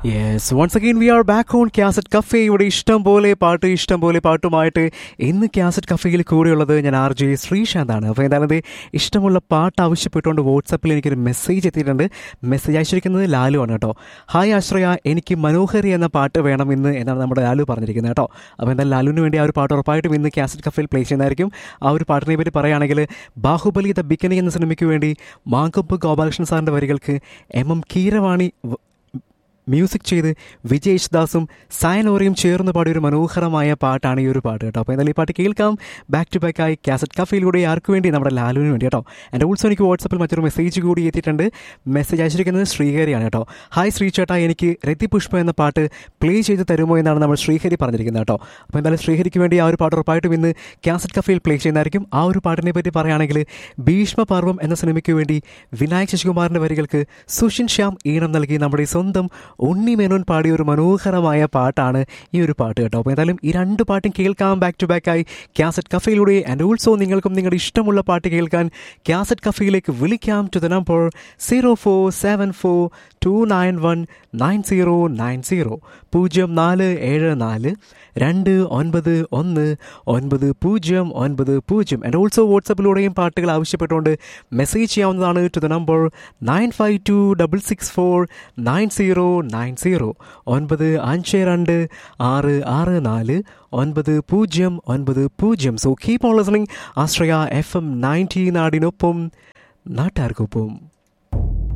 yes once again we are back on cassette cafe ഇവിടെ ഇഷ്ടം പോലെ പാട്ട് ഇഷ്ടം പോലെ പാട്ടുമായിട്ട് ഇന്ന് ക്യാസറ്റ് കഫേയിൽ കൂടെയുള്ളത് ഞാൻ ആർ ജെ ശ്രീശാന്താണ് അപ്പോൾ എന്തായാലും ദേ ഇഷ്ടമുള്ള പാട്ട് ആവശ്യപ്പെട്ടുകൊണ്ട് വാട്സപ്പിൽ എനിക്കൊരു മെസ്സേജ് എത്തിയിട്ടുണ്ട് മെസ്സേജ് അയച്ചിരിക്കുന്നത് ലാലു ആണ് കേട്ടോ ഹായ് ആശ്രയ എനിക്ക് മനോഹരി എന്ന പാട്ട് വേണം ഇന്ന് എന്നാണ് നമ്മുടെ ലാലു പറഞ്ഞിരിക്കുന്നത് കേട്ടോ അപ്പോൾ എന്തായാലും ലാലുവിന് വേണ്ടി ആ ഒരു പാട്ട് ഉറപ്പായിട്ടും ഇന്ന് ക്യാസറ്റ് കഫേയിൽ പ്ലേ ചെയ്യുന്നതായിരിക്കും ആ ഒരു പാട്ടിനെ പറ്റി പറയുകയാണെങ്കിൽ ബാഹുബലി ദ ബിക്കനി എന്ന സിനിമയ്ക്ക് വേണ്ടി മാങ്കമ്പ് ഗോപാലകൃഷ്ണൻ സാറിൻ്റെ വരികൾക്ക് എം എം കീരവാണി വ- മ്യൂസിക് ചെയ്ത് വിജയ് യേശുദാസും സയനോറിയും ചേർന്ന് പാടിയ ഒരു മനോഹരമായ പാട്ടാണ് ഈ ഒരു പാട്ട് കേട്ടോ അപ്പോൾ എന്തായാലും ഈ പാട്ട് കേൾക്കാം ബാക്ക് ടു ബാക്ക് ആയി കാസറ്റ് കഫയിലൂടെ ആർക്ക് വേണ്ടി നമ്മുടെ ലാലുവിന് വേണ്ടി കേട്ടോ എൻ്റെ ഓൾസോ എനിക്ക് വാട്സപ്പിൽ മറ്റൊരു മെസ്സേജ് കൂടി എത്തിയിട്ടുണ്ട് മെസ്സേജ് അയച്ചിരിക്കുന്നത് ശ്രീഹരിയാണ് കേട്ടോ ഹായ് ശ്രീ ചേട്ടാ എനിക്ക് രതിപുഷ്പ എന്ന പാട്ട് പ്ലേ ചെയ്ത് തരുമോ എന്നാണ് നമ്മൾ ശ്രീഹരി പറഞ്ഞിരിക്കുന്നത് കേട്ടോ അപ്പോൾ എന്തായാലും ശ്രീഹരിക്ക് വേണ്ടി ആ ഒരു പാട്ട് ഉറപ്പായിട്ടും ഇന്ന് കാസറ്റ് കഫയിൽ പ്ലേ ചെയ്യുന്നതായിരിക്കും ആ ഒരു പാട്ടിനെ പറ്റി പറയുകയാണെങ്കിൽ ഭീഷ്മപർവം എന്ന സിനിമയ്ക്ക് വേണ്ടി വിനായക് ശശികുമാറിൻ്റെ വരികൾക്ക് സുഷിൻ ശ്യാം ഈണം നൽകി നമ്മുടെ സ്വന്തം ഉണ്ണി മേനോൻ പാടിയ ഒരു മനോഹരമായ പാട്ടാണ് ഈ ഒരു പാട്ട് കേട്ടോ അപ്പോൾ എന്തായാലും ഈ രണ്ട് പാട്ടും കേൾക്കാം ബാക്ക് ടു ബാക്ക് ആയി ക്യാസറ്റ് കഫയിലൂടെ ആൻഡ് ഓൾസോ നിങ്ങൾക്കും നിങ്ങളുടെ ഇഷ്ടമുള്ള പാട്ട് കേൾക്കാൻ ക്യാസറ്റ് കഫയിലേക്ക് വിളിക്കാം to the number zero four seven four two nine one nine zero nine zero പൂജ്യം നാല് ഏഴ് നാല് രണ്ട് ഒൻപത് ഒന്ന് ഒൻപത് പൂജ്യം ഒൻപത് പൂജ്യം ആൻഡ് ഓൾസോ വാട്സപ്പിലൂടെയും പാട്ടുകൾ ആവശ്യപ്പെട്ടുകൊണ്ട് മെസ്സേജ് ചെയ്യാവുന്നതാണ് to the number nine five two double six four nine zero nine zero ഒൻപത് അഞ്ച് രണ്ട് ആറ് ആറ് നാല് ഒൻപത് പൂജ്യം ഒൻപത് പൂജ്യം so keep on listening Ashraya F M ninety നാടിനൊപ്പം നാട്ടാർക്കൊപ്പം